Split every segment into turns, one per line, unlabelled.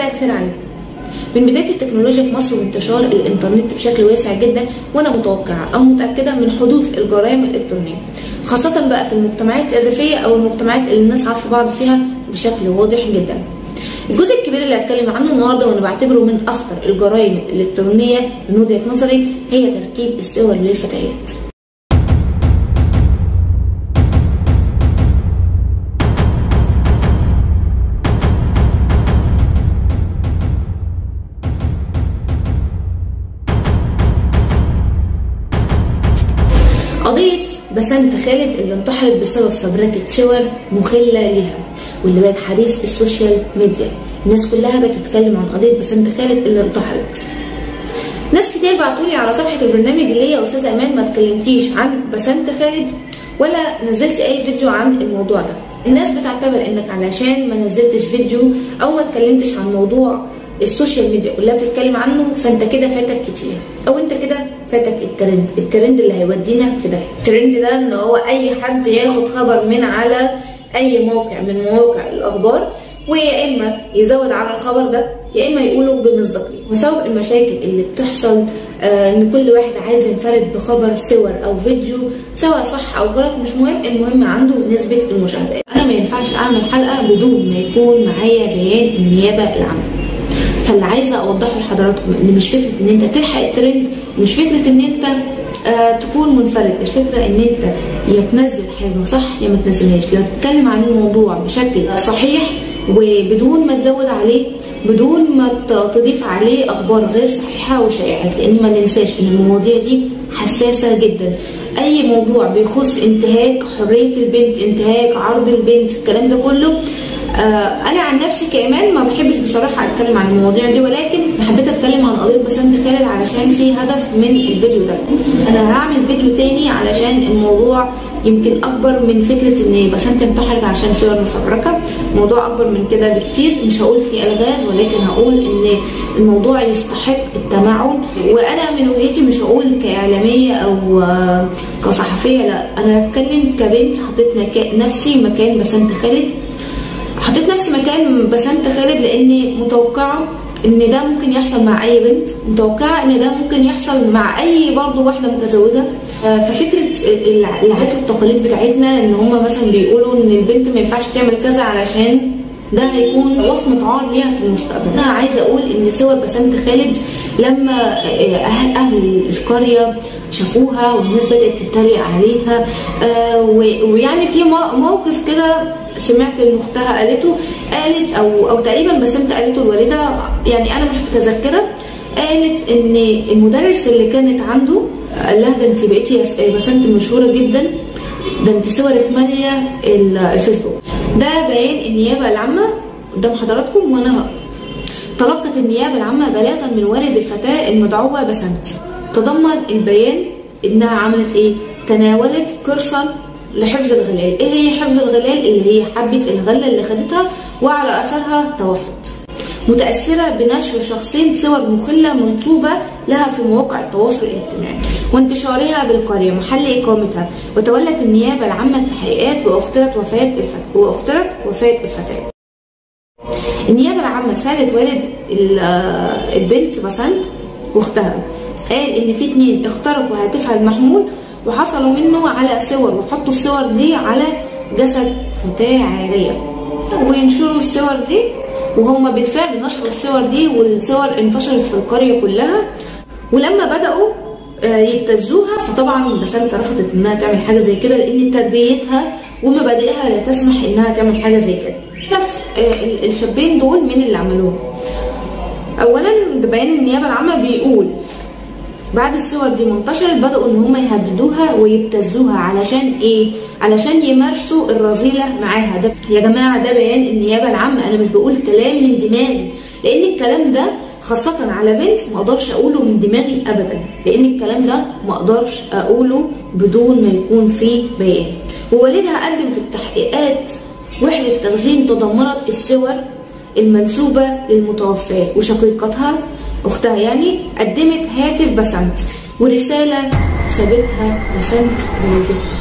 مساء الخير عليكم من بداية التكنولوجيا في مصر وانتشار الإنترنت بشكل واسع جدا وأنا متوقعة أو متأكدة من حدوث الجرائم الإلكترونية خاصة بقى في المجتمعات الريفية أو المجتمعات اللي الناس عارفة بعض فيها بشكل واضح جدا الجزء الكبير اللي هتكلم عنه النهارده وانا بعتبره من اخطر الجرائم الالكترونيه من وجهه نظري هي تركيب الصور للفتيات قضية بسنت خالد اللي انتحرت بسبب فبركة صور مخلة ليها واللي بقت حديث السوشيال ميديا الناس كلها بقت تتكلم عن قضية بسنت خالد اللي انتحرت ناس كتير بعتولي على صفحة البرنامج اللي هي أستاذة أمان ما اتكلمتيش عن بسنت خالد ولا نزلت أي فيديو عن الموضوع ده الناس بتعتبر انك علشان ما نزلتش فيديو او ما اتكلمتش عن موضوع السوشيال ميديا كلها بتتكلم عنه فانت كده فاتك كتير او انت كده فاتك الترند الترند اللي هيودينا في ده الترند ده ان هو اي حد ياخد خبر من على اي موقع من مواقع الاخبار ويا اما يزود على الخبر ده يا اما يقوله بمصداقيه وسبب المشاكل اللي بتحصل آه ان كل واحد عايز ينفرد بخبر صور او فيديو سواء صح او غلط مش مهم المهم عنده نسبه المشاهدات انا ما ينفعش اعمل حلقه بدون ما يكون معايا بيان النيابه العامه فاللي عايزه اوضحه لحضراتكم ان مش فكره ان انت تلحق الترند مش فكره ان انت آه تكون منفرد الفكره ان انت يا تنزل حاجه صح يا ما تنزلهاش لا تتكلم عن الموضوع بشكل صحيح وبدون ما تزود عليه بدون ما تضيف عليه اخبار غير صحيحه وشائعات لان ما ننساش ان المواضيع دي حساسه جدا اي موضوع بيخص انتهاك حريه البنت انتهاك عرض البنت الكلام ده كله آه انا عن نفسي كايمان ما بحبش بصراحه اتكلم عن المواضيع دي ولكن حبيت اتكلم عن قضيه بسنت خالد علشان في هدف من الفيديو ده انا هعمل فيديو تاني علشان الموضوع يمكن اكبر من فكره ان بسنت انتحرت عشان صور مفبركه الموضوع اكبر من كده بكتير مش هقول فيه الغاز ولكن هقول ان الموضوع يستحق التمعن وانا من وجهتي مش هقول كاعلاميه او آه كصحفيه لا انا هتكلم كبنت حطيت نفسي مكان بسنت خالد حطيت نفسي مكان بسنت خالد لاني متوقعه ان ده ممكن يحصل مع اي بنت متوقعه ان ده ممكن يحصل مع اي برضه واحده متزوجه ففكره العادات والتقاليد بتاعتنا ان هم مثلا بيقولوا ان البنت ما ينفعش تعمل كذا علشان ده هيكون وصمة عار ليها في المستقبل انا عايزه اقول ان صور بسنت خالد لما اهل, أهل القريه شافوها والناس بدات تتريق عليها ويعني في موقف كده سمعت ان اختها قالته قالت او او تقريبا بسنت قالته الوالده يعني انا مش متذكره قالت ان المدرس اللي كانت عنده قال لها ده انت بقيتي بسنت مشهوره جدا ده انت صورك ماليه الفيسبوك ده بيان النيابه العامه قدام حضراتكم وانا تلقت النيابه العامه بلاغا من والد الفتاه المدعوه بسنت تضمن البيان انها عملت ايه تناولت قرصا لحفظ الغلال ايه هي حفظ الغلال اللي هي حبة الغلة اللي خدتها وعلى اثرها توفت متأثرة بنشر شخصين صور مخلة منصوبة لها في مواقع التواصل الاجتماعي وانتشارها بالقرية محل إقامتها وتولت النيابة العامة التحقيقات وأخترت وفاة الفتاة وأخترت وفاة الفتاة النيابة العامة سألت والد البنت بسنت واختها قال إن في اتنين اخترقوا هاتفها المحمول وحصلوا منه على صور وحطوا الصور دي على جسد فتاة عارية وينشروا الصور دي وهم بالفعل نشروا الصور دي والصور انتشرت في القرية كلها ولما بدأوا يبتزوها فطبعا بسنت رفضت انها تعمل حاجة زي كده لان تربيتها ومبادئها لا تسمح انها تعمل حاجة زي كده الشابين دول من اللي عملوه اولا بيان النيابة العامة بيقول بعد الصور دي ما انتشرت بدأوا ان هم يهددوها ويبتزوها علشان ايه؟ علشان يمارسوا الرذيلة معاها ده يا جماعة ده بيان النيابة العامة انا مش بقول كلام من دماغي لان الكلام ده خاصة على بنت ما اقدرش اقوله من دماغي ابدا لان الكلام ده ما اقدرش اقوله بدون ما يكون فيه بيان ووالدها قدم في التحقيقات وحدة تخزين تضمنت الصور المنسوبة للمتوفاة وشقيقتها اختها يعني قدمت هاتف بسنت ورسالة سابتها بسنت بوالدتها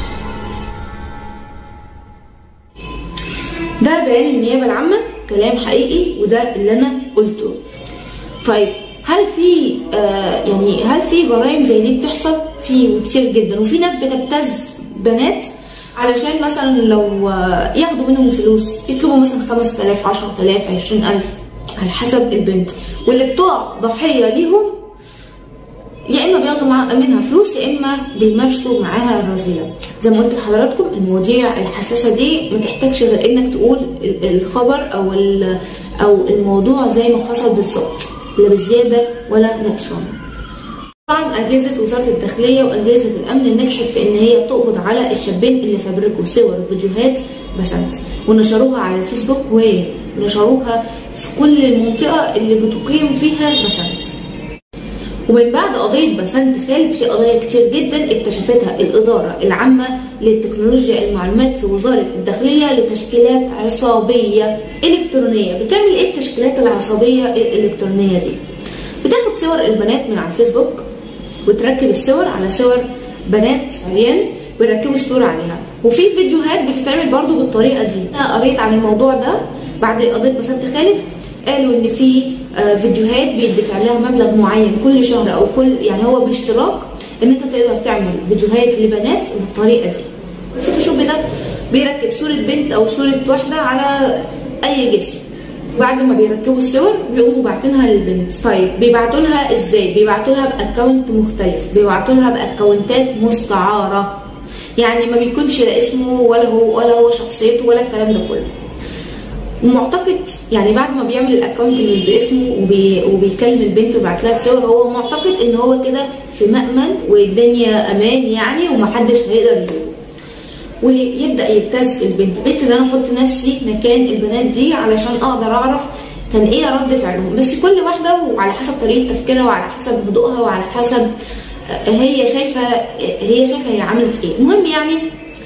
ده بيان النيابة العامة كلام حقيقي وده اللي انا قلته طيب هل في آه يعني هل في جرائم زي دي بتحصل في وكتير جدا وفي ناس بتبتز بنات علشان مثلا لو آه، ياخدوا منهم فلوس يطلبوا مثلا 5000 10000 20000 على حسب البنت واللي بتقع ضحيه ليهم يا اما بياخدوا مع- منها فلوس يا اما بيمارسوا معاها الرذيله زي ما قلت لحضراتكم المواضيع الحساسه دي ما تحتاجش غير انك تقول ال- الخبر او ال- او الموضوع زي ما حصل بالظبط لا بزياده ولا نقصان طبعا اجهزه وزاره الداخليه واجهزه الامن نجحت في ان هي تقبض على الشابين اللي فبركوا صور وفيديوهات بسنت ونشروها على الفيسبوك ونشروها في كل المنطقه اللي بتقيم فيها بسنت ومن بعد قضية بسنت خالد في قضايا كتير جدا اكتشفتها الإدارة العامة للتكنولوجيا المعلومات في وزارة الداخلية لتشكيلات عصابية إلكترونية بتعمل إيه التشكيلات العصابية الإلكترونية دي؟ بتاخد صور البنات من على الفيسبوك وتركب الصور على صور بنات عريان ويركبوا الصورة عليها وفي فيديوهات بتتعمل برضو بالطريقة دي أنا قريت عن الموضوع ده بعد قضية بسنت خالد قالوا ان في آه، فيديوهات بيدفع لها مبلغ معين كل شهر او كل يعني هو باشتراك ان انت تقدر تعمل فيديوهات لبنات بالطريقه دي الفوتوشوب ده بيركب صوره بنت او صوره واحده على اي جسم بعد ما بيركبوا الصور بيقوموا باعتينها للبنت طيب بيبعتوا لها ازاي بيبعتوا لها باكونت مختلف بيبعتوا لها باكونتات مستعاره يعني ما بيكونش لا اسمه ولا هو ولا هو شخصيته ولا الكلام ده كله ومعتقد يعني بعد ما بيعمل الاكونت مش باسمه وبي وبيكلم البنت وبيبعت لها الصور هو معتقد ان هو كده في مأمن والدنيا امان يعني ومحدش هيقدر يجيبه ويبدا يبتز البنت البنت ده انا احط نفسي مكان البنات دي علشان اقدر اعرف كان ايه رد فعلهم بس كل واحده وعلى حسب طريقه تفكيرها وعلى حسب هدوءها وعلى حسب هي شايفه هي شايفه هي عملت ايه المهم يعني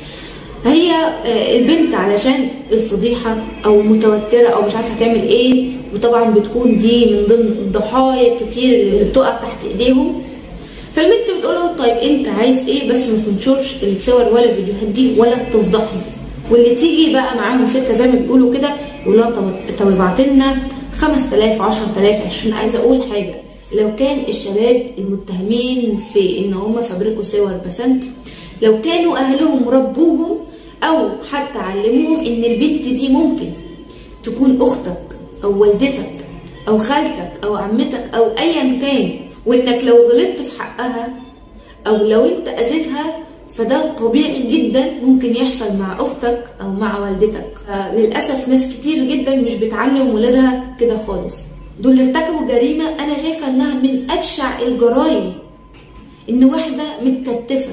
هي آه، البنت علشان الفضيحة أو متوترة أو مش عارفة تعمل إيه وطبعا بتكون دي من ضمن الضحايا كتير اللي بتقع تحت إيديهم فالبنت بتقول له طيب أنت عايز إيه بس ما تنشرش الصور ولا الفيديوهات دي ولا تفضحني واللي تيجي بقى معاهم سكة زي ما بيقولوا كده يقول لها طب طب ابعت لنا 5000 10000 20 عايزة أقول حاجة لو كان الشباب المتهمين في ان هم فبركوا صور بسنت لو كانوا اهلهم ربوهم او حتى علموهم ان البنت دي ممكن تكون اختك او والدتك او خالتك او عمتك او ايا كان وانك لو غلطت في حقها او لو انت اذيتها فده طبيعي جدا ممكن يحصل مع اختك او مع والدتك للاسف ناس كتير جدا مش بتعلم ولادها كده خالص دول اللي ارتكبوا جريمه انا شايفه انها من ابشع الجرائم ان واحده متكتفه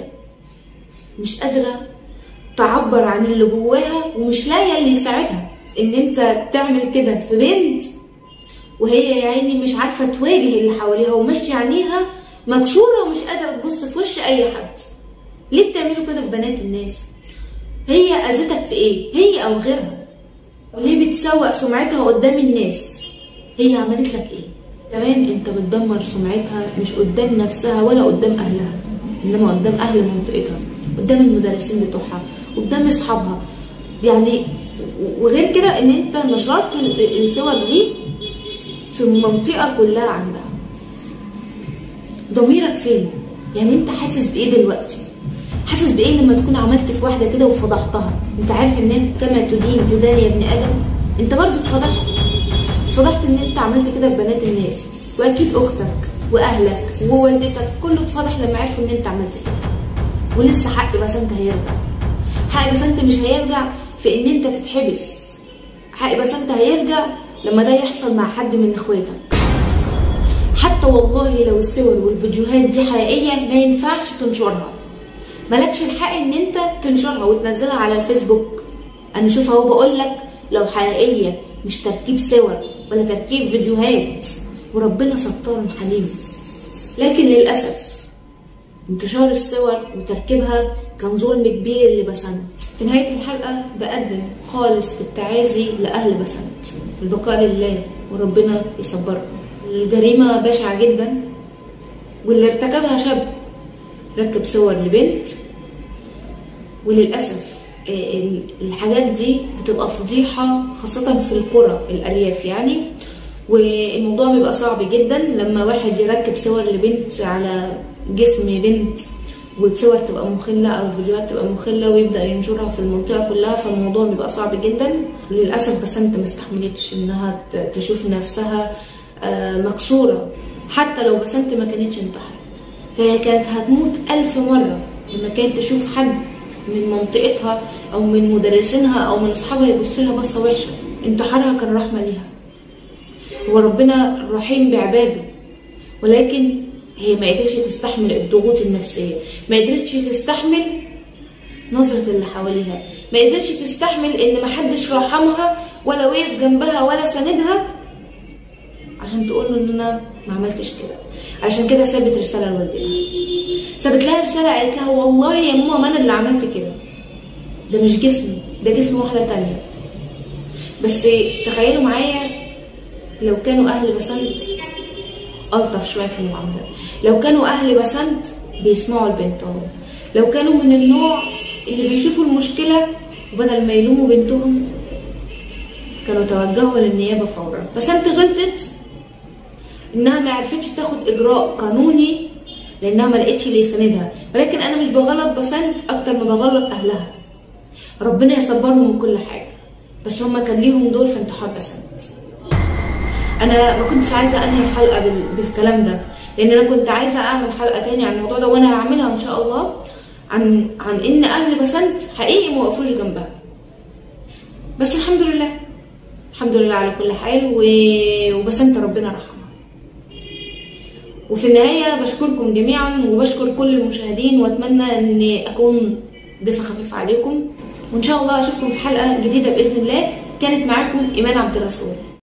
مش قادره تعبر عن اللي جواها ومش لاقيه اللي يساعدها ان انت تعمل كده في بنت وهي يا عيني مش عارفه تواجه اللي حواليها وماشيه عينيها مكسوره ومش قادره تبص في وش اي حد ليه بتعملوا كده في بنات الناس هي اذتك في ايه هي او غيرها وليه بتسوق سمعتها قدام الناس هي عملت لك ايه كمان انت بتدمر سمعتها مش قدام نفسها ولا قدام اهلها انما قدام اهل منطقتها قدام المدرسين بتوعها قدام اصحابها يعني وغير كده ان انت نشرت الصور دي في المنطقه كلها عندها ضميرك فين يعني انت حاسس بايه دلوقتي حاسس بايه لما تكون عملت في واحده كده وفضحتها انت عارف ان انت كما تدين تدان يا ابن ادم انت برضو اتفضحت اتفضحت ان انت عملت كده في بنات الناس واكيد اختك واهلك ووالدتك كله اتفضح لما عرفوا ان انت عملت كده ولسه حق بسنت هيرجع حق بسنت مش هيرجع في ان انت تتحبس حق بسنت هيرجع لما ده يحصل مع حد من اخواتك حتى والله لو الصور والفيديوهات دي حقيقيه ما ينفعش تنشرها مالكش الحق ان انت تنشرها وتنزلها على الفيسبوك انا شوف اهو بقول لك لو حقيقيه مش تركيب صور ولا تركيب فيديوهات وربنا ستار حليم لكن للاسف انتشار الصور وتركيبها كان ظلم كبير لبسنت في نهاية الحلقة بقدم خالص التعازي لأهل بسنت البقاء لله وربنا يصبركم الجريمة بشعة جدا واللي ارتكبها شاب ركب صور لبنت وللأسف الحاجات دي بتبقى فضيحة خاصة في القرى الأرياف يعني والموضوع بيبقى صعب جدا لما واحد يركب صور لبنت على جسم بنت والصور تبقى مخلة أو الفيديوهات تبقى مخلة ويبدأ ينشرها في المنطقة كلها فالموضوع بيبقى صعب جدا للأسف بسنت ما استحملتش إنها تشوف نفسها مكسورة حتى لو بسنت ما كانتش انتحرت فهي كانت هتموت ألف مرة لما كانت تشوف حد من منطقتها أو من مدرسينها أو من أصحابها يبص لها بصة وحشة انتحارها كان رحمة ليها هو ربنا رحيم بعباده ولكن هي ما قدرتش تستحمل الضغوط النفسية ما قدرتش تستحمل نظرة اللي حواليها ما قدرتش تستحمل ان محدش رحمها ولا وقف جنبها ولا ساندها عشان تقول له ان انا ما عملتش كده علشان كده سابت رسالة لوالدتها سابت لها رسالة قالت لها والله يا ماما ما انا اللي عملت كده ده مش جسمي ده جسم واحدة تانية بس تخيلوا معايا لو كانوا اهل بسنت الطف شويه في المعامله لو كانوا اهل بسنت بيسمعوا لبنتهم لو كانوا من النوع اللي بيشوفوا المشكله وبدل ما يلوموا بنتهم كانوا توجهوا للنيابه فورا بسنت غلطت انها ما عرفتش تاخد اجراء قانوني لانها ما لقيتش اللي يساندها ولكن انا مش بغلط بسنت اكتر ما بغلط اهلها ربنا يصبرهم من كل حاجه بس هما كان ليهم دور في انتحار بسنت انا ما كنتش عايزه انهي الحلقه بالكلام ده لان انا كنت عايزه اعمل حلقه تاني عن الموضوع ده وانا هعملها ان شاء الله عن عن ان اهل بسنت حقيقي ما وقفوش جنبها بس الحمد لله الحمد لله على كل حال وبسنت ربنا رحمها وفي النهاية بشكركم جميعا وبشكر كل المشاهدين واتمنى ان اكون ضيفة خفيفة عليكم وان شاء الله اشوفكم في حلقة جديدة باذن الله كانت معاكم ايمان عبد الرسول